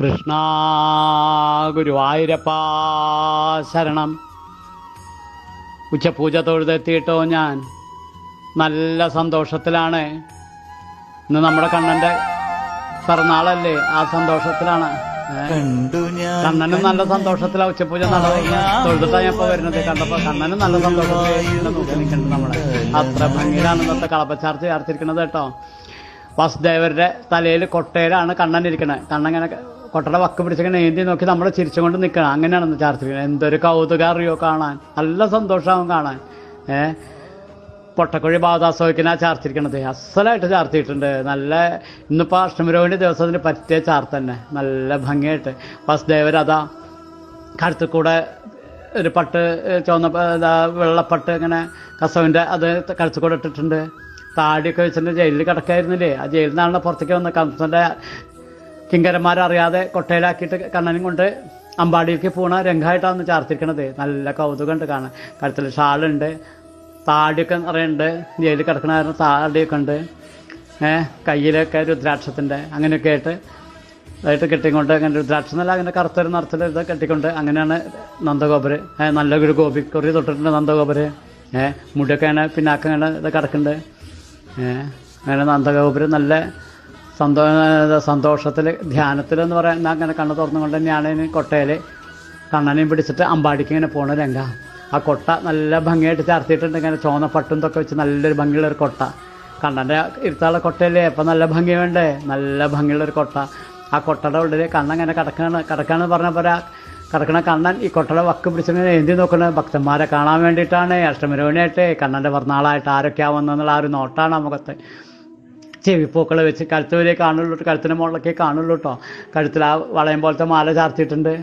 കൃഷ്ണ ഗുരുവായൂരപ്പ ശരണം ഉച്ചപൂജ തൊഴുതെത്തിയിട്ടോ ഞാൻ നല്ല സന്തോഷത്തിലാണ് ഇന്ന് നമ്മുടെ കണ്ണന്റെ പിറന്നാളല്ലേ ആ സന്തോഷത്തിലാണ് ഏ? കണ്ടു ഞാൻ കണ്ണനും നല്ല സന്തോഷത്തിലാ ഉച്ചപൂജ നടന്നു തൊഴുതിട്ടാ ഞാൻ ഇപ്പൊ വരുന്നത് കണ്ടപ്പോ കണ്ണനും നല്ല സന്തോഷത്തിൽ ഇങ്ങനെ നോക്കി നിൽക്കുന്നുണ്ട് നമ്മളെ അത്ര ഭംഗിയിലാണ് ഇന്നത്തെ കളപ്പച്ചാർത്ത് ചേർത്തിരിക്കുന്നത് കേട്ടോ വസുദേവരുടെ തലയിൽ കൊട്ടയിലാണ് കണ്ണൻ ഇരിക്കണത് കണ്ണങ്ങനെ കൊട്ടയുടെ വക്ക് പിടിച്ചിങ്ങനെ ഏന്തി നോക്കി നമ്മൾ ചിരിച്ചുകൊണ്ട് നിൽക്കണം അങ്ങനെയാണ് ഇന്ന് ചാർത്തിരിക്കുന്നത് എന്തൊരു കൗതുകം അറിയോ കാണാൻ നല്ല സന്തോഷമാവും കാണാൻ ഏഹ് പൊട്ടക്കുഴി ബാധാസോയ്ക്കിനാ ചാർത്തിരിക്കണത് അസലായിട്ട് ചാർത്തിയിട്ടുണ്ട് നല്ല ഇന്നിപ്പോൾ അഷ്ടമിരോഹിണി ദിവസത്തിന് പറ്റിയ ചാർത്ത് തന്നെ നല്ല ഭംഗിയായിട്ട് വസുദേവരതാ കഴുത്തിൽ കൂടെ ഒരു പട്ട് ഏഹ്, ചുവന്ന പ- ഇതാ വെള്ളപ്പട്ട് ഇങ്ങനെ കസവിൻ്റെ അത് കഴുത്തിൽ കൂടെ ഇട്ടിട്ടുണ്ട് താടിയൊക്കെ വെച്ചിട്ട് ജയിലിൽ കിടക്കായിരുന്നില്ലേ ആ ജയിലിൽ നിന്നാണ് പുറത്തേക്ക് വന്ന് കംസൻ്റെ കിങ്കരന്മാരറിയാതെ കൊട്ടയിലാക്കിയിട്ട് കണ്ണനും കൊണ്ട് അമ്പാടിയിലേക്ക് പോണ രംഗമായിട്ടാണ് ചാർത്തിരിക്കണത് നല്ല കൗതുകമുണ്ട് കാണാൻ കഴുത്തിൽ ഷാളുണ്ട് താടിയൊക്കെ നിറയുണ്ട് ജയിലിൽ കിടക്കണ കാരണം താടിയൊക്കെ ഉണ്ട് ഏഹ് കയ്യിലൊക്കെ രുദ്രാക്ഷത്തിൻ്റെ അങ്ങനെയൊക്കെ ആയിട്ട് ഇതായിട്ട് കെട്ടിക്കൊണ്ട് അങ്ങനെ രുദ്രാക്ഷം എന്നല്ല അങ്ങനെ കറുത്തൊരു നിറത്തിൽ ഇത് കെട്ടിക്കൊണ്ട് അങ്ങനെയാണ് നന്ദഗോപുര് ഏഹ് നല്ല ഒരു ഗോപി കുറി തൊട്ടിട്ടുണ്ട് നന്ദഗോപുര് ഏഹ് മുടിയൊക്കെ അങ്ങനെ പിന്നാക്കം അങ്ങനെ ഇത് കിടക്കുന്നുണ്ട് ഏഹ് അങ്ങനെ നന്ദഗോപുര് നല്ല സന്തോ സന്തോഷത്തിൽ ധ്യാനത്തിലെന്ന് പറയാൻ അങ്ങനെ കണ്ണ് തുറന്നുകൊണ്ട് തന്നെയാണ് ഇനി കൊട്ടയിൽ കണ്ണനെയും പിടിച്ചിട്ട് അമ്പാടിക്ക് ഇങ്ങനെ പോണ രംഗ ആ കൊട്ട നല്ല ഭംഗിയായിട്ട് ചാർത്തിയിട്ടുണ്ട് ഇങ്ങനെ ചോന്ന പട്ടും ഇതൊക്കെ വെച്ച് നല്ലൊരു ഭംഗിയുള്ള ഒരു കൊട്ട കണ്ണൻ്റെ ഇരുത്താളെ കൊട്ടയല്ലേ അപ്പം നല്ല ഭംഗി വേണ്ടേ നല്ല ഭംഗിയുള്ള ഒരു കൊട്ട ആ കൊട്ടയുടെ ഉള്ളിൽ കണ്ണങ്ങനെ കിടക്കാണ് കിടക്കാന്ന് പറഞ്ഞ പോലെ കിടക്കണ കണ്ണൻ ഈ കൊട്ടയുടെ വക്ക് പിടിച്ചിങ്ങനെ എന്തി നോക്കണ ഭക്തന്മാരെ കാണാൻ വേണ്ടിയിട്ടാണ് അഷ്ടമിരോഹിണിയായിട്ട് കണ്ണൻ്റെ പിറന്നാളായിട്ട് ആരൊക്കെയാ വന്നെന്നുള്ള ആ ഒരു നോട്ടാണ് ആ മുഖത്ത് ചെവിപ്പൂക്കൾ വെച്ച് കഴുത്ത് വരെ കാണുള്ളൂ കഴുത്തിന് മുകളിലൊക്കെ കാണുള്ളൂ കേട്ടോ കഴുത്തിൽ ആ വളയം പോലത്തെ മാല ചാർത്തിയിട്ടുണ്ട്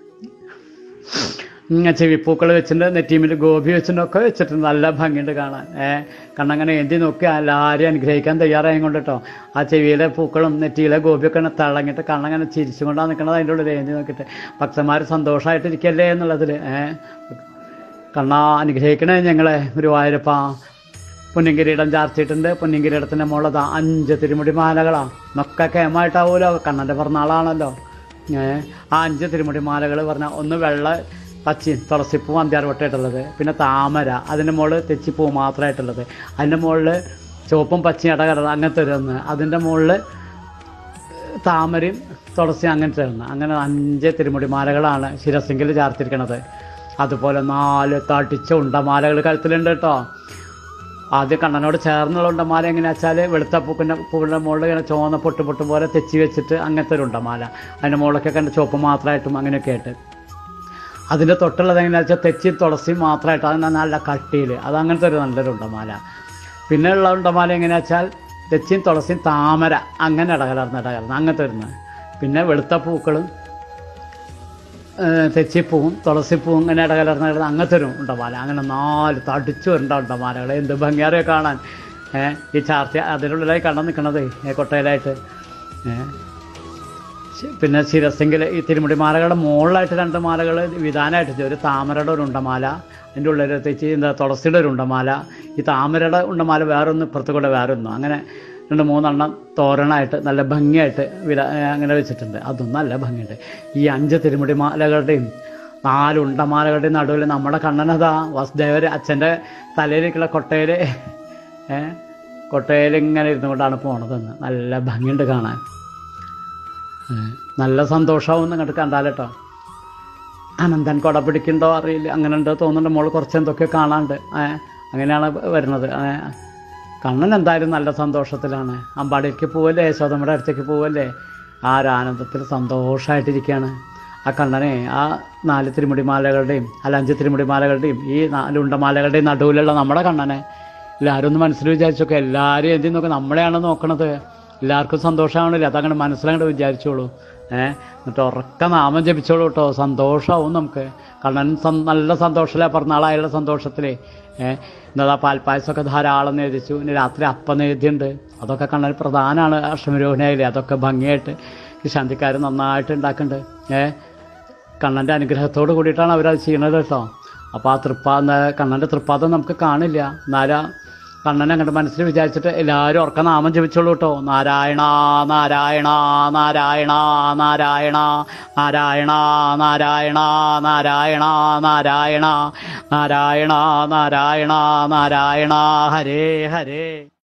ഇങ്ങനെ ചെവിപ്പൂക്കൾ വെച്ചിട്ടുണ്ട് നെറ്റീമിൽ ഗോപി വെച്ചിട്ടൊക്കെ വെച്ചിട്ടുണ്ട് നല്ല ഭംഗിയുണ്ട് കാണാൻ ഏഹ് കണ്ണങ്ങനെ എന്തി നോക്കി എല്ലാവരെയും അനുഗ്രഹിക്കാൻ തയ്യാറായും കൊണ്ട് കേട്ടോ ആ ചെവിയിലെ പൂക്കളും നെറ്റിയിലെ ഗോപിയൊക്കെ ഇങ്ങനെ തിളങ്ങിയിട്ട് കണ്ണങ്ങനെ ചിരിച്ചുകൊണ്ടാണ് നിൽക്കുന്നത് അതിൻ്റെ ഉള്ളിൽ എന്തി നോക്കിയിട്ട് ഭക്തന്മാർ സന്തോഷമായിട്ടിരിക്കല്ലേ എന്നുള്ളതിൽ ഏഹ് കണ്ണാ അനുഗ്രഹിക്കണേ ഞങ്ങളെ ഗുരുവായൂരപ്പ പൊന്നിങ്കിരീടം ചാർത്തിയിട്ടുണ്ട് പൊന്നിങ്കിരീടത്തിൻ്റെ മുകളിൽ അഞ്ച് തിരുമുടി മാലകളാ നൊക്കെ കേമായിട്ടാവുമല്ലോ കണ്ണൻ്റെ പിറന്നാളാണല്ലോ ഏ ആ അഞ്ച് തിരുമുടി മാലകൾ പറഞ്ഞാൽ ഒന്ന് വെള്ള പച്ചയും തുളസിപ്പൂ അന്ത്യാർവട്ടായിട്ടുള്ളത് പിന്നെ താമര അതിൻ്റെ മുകളിൽ തെച്ചിപ്പൂ മാത്രമായിട്ടുള്ളത് അതിൻ്റെ മുകളിൽ ചുവപ്പും പച്ചയും ഇടകലർന്ന് അങ്ങനത്തെ ഒരു ഒന്ന് അതിൻ്റെ മുകളിൽ താമരയും തുളസിയും അങ്ങനത്തെ ഒന്ന് അങ്ങനെ അഞ്ച് തിരുമുടി മാലകളാണ് ശിരസിങ്കിൽ ചാർത്തിരിക്കണത് അതുപോലെ നാല് തടിച്ച ഉണ്ടമാലകൾ കഴുത്തിലുണ്ട് കേട്ടോ ആദ്യം കണ്ണനോട് ചേർന്നുള്ള ഉണ്ടമാല എങ്ങനെയാ വെച്ചാൽ വെളുത്ത പൂക്കിൻ്റെ പൂവിൻ്റെ മുകളിൽ ഇങ്ങനെ ചുവന്ന പൊട്ട് പൊട്ട് പോലെ തെച്ചി വെച്ചിട്ട് അങ്ങനത്തെ ഒരു ഉണ്ടമാല അതിൻ്റെ മുകളിലൊക്കെ കണ്ട് ചുവപ്പ് മാത്രമായിട്ടും അങ്ങനെയൊക്കെ ആയിട്ട് അതിൻ്റെ തൊട്ടുള്ളത് എങ്ങനെയാ വെച്ചാൽ തെച്ചി തുളസിയും മാത്രമായിട്ട് അത് നല്ല കട്ടിയിൽ അത് അങ്ങനത്തെ ഒരു നല്ലൊരു ഉണ്ടമാല പിന്നെ ഉള്ള ഉണ്ടമാല എങ്ങനെയാ വെച്ചാൽ തെച്ചിയും തുളസിയും താമര അങ്ങനെ ഇടകലർന്ന് ഇടകലർന്ന് അങ്ങനത്തെ വരുന്നത് പിന്നെ വെളുത്ത പൂക്കളും ഏഹ് തെച്ചിപ്പൂവും തുളസിപ്പൂവും ഇങ്ങനെ ഇടകലർന്ന കിടന്ന് അങ്ങനത്തെ ഒരു ഉണ്ടമാല അങ്ങനെ നാല് തടിച്ചു വരണ്ട ഉണ്ടമാലകൾ എന്ത് ഭംഗിയാറിയോ കാണാൻ ഏഹ് ഈ ചാർത്തി അതിനുള്ളിലായി കണ്ടു നിൽക്കണത് കൊട്ടയിലായിട്ട് ഏഹ് ശ- പിന്നെ ശിരസെങ്കിൽ ഈ തിരുമുടി മാലകളുടെ മുകളിലായിട്ട് രണ്ട് മാലകൾ വിധാനമായിട്ട് ഒരു താമരയുടെ ഒരു ഉണ്ടമാല അതിൻ്റെ ഉള്ളിൽ തെച്ചി എന്താ തുളസിയുടെ ഒരു ഉണ്ടമാല ഈ താമരയുടെ ഉണ്ടമാല വേറൊന്ന് ഇപ്പുറത്ത് കൂടെ വേറൊന്നും അങ്ങനെ രണ്ട് മൂന്നെണ്ണം തോരണമായിട്ട് നല്ല ഭംഗിയായിട്ട് വില അങ്ങനെ വെച്ചിട്ടുണ്ട് അതും നല്ല ഭംഗിയുണ്ട് ഈ അഞ്ച് തിരുമുടി മാലകളുടെയും നാല് ഉണ്ടമാലകളുടെയും നടുവിൽ നമ്മുടെ കണ്ണനതാ വസുദേവർ അച്ഛൻ്റെ തലയിലേക്കുള്ള കൊട്ടയിൽ ഏഹ് കൊട്ടയിൽ ഇങ്ങനെ ഇരുന്നു കൊണ്ടാണ് പോണതെന്ന് നല്ല ഭംഗിയുണ്ട് കാണാൻ ഏഹ് നല്ല സന്തോഷമാവും ഇങ്ങോട്ട് കണ്ടാലേട്ടോ അനന്തൻ കൊട പിടിക്കണ്ടോ അറിയില്ല അങ്ങനെ ഉണ്ടോ തോന്നുന്നുണ്ട് മോള് കുറച്ച് എന്തൊക്കെയോ കാണാണ്ട് ഏഹ് അങ്ങനെയാണ് വരുന്നത് ഏഹ് കണ്ണൻ എന്തായാലും നല്ല സന്തോഷത്തിലാണ് അമ്പാടിക്ക് പോവല്ലേ യശോദമ്മയുടെ അടുത്തേക്ക് പോവല്ലേ ആ ഒരു ആനന്ദത്തിൽ സന്തോഷമായിട്ടിരിക്കുകയാണ് ആ കണ്ണനെ ആ നാല് തിരുമുടിമാലകളുടെയും അല്ല അഞ്ച് തിരുമുടിമാലകളുടെയും ഈ നാല് ഉണ്ടമാലകളുടെയും നടുവിലുള്ള നമ്മുടെ കണ്ണനെ എല്ലാവരും ഒന്ന് മനസ്സിൽ വിചാരിച്ചൊക്കെ എല്ലാവരും എന്തി നോക്കുക നമ്മളെയാണ് നോക്കണത് എല്ലാവർക്കും സന്തോഷമാവണില്ല അതങ്ങനെ മനസ്സിലങ്ങോട്ട് വിചാരിച്ചോളൂ ഏഹ് എന്നിട്ട് ഉറക്ക നാമം ജപിച്ചോളൂ കേട്ടോ സന്തോഷമാവും നമുക്ക് കണ്ണൻ സം- നല്ല സന്തോഷത്തിലെ പിറന്നാളായുള്ള സന്തോഷത്തിലേ ഏഹ് ഇന്നതാ പാൽപ്പായസമൊക്കെ ധാരാളം നേദിച്ചു ഇനി രാത്രി അപ്പം നേദ്യുണ്ട് അതൊക്കെ കണ്ണൻ പ്രധാനമാണ് അഷ്ടമിരോഹിണിയായില്ലേ അതൊക്കെ ഭംഗിയായിട്ട് ഈ ശാന്തിക്കാർ നന്നായിട്ട് ഉണ്ടാക്കുന്നുണ്ട് ഏഹ് കണ്ണൻ്റെ അനുഗ്രഹത്തോട് കൂടിയിട്ടാണ് അവരത് ചെയ്യണത് കേട്ടോ അപ്പോൾ ആ തൃപ്പാ കണ്ണൻ്റെ തൃപ്പാദം നമുക്ക് കാണില്ല എന്നാലും കണ്ണൻ അങ്ങോട്ട് മനസ്സിൽ വിചാരിച്ചിട്ട് എല്ലാവരും ഉറക്ക നാമം ജപിച്ചോളൂ കേട്ടോ നാരായണ നാരായണ നാരായണ നാരായണ നാരായണ നാരായണ നാരായണ നാരായണ നാരായണ നാരായണ നാരായണ ഹരേ ഹരേ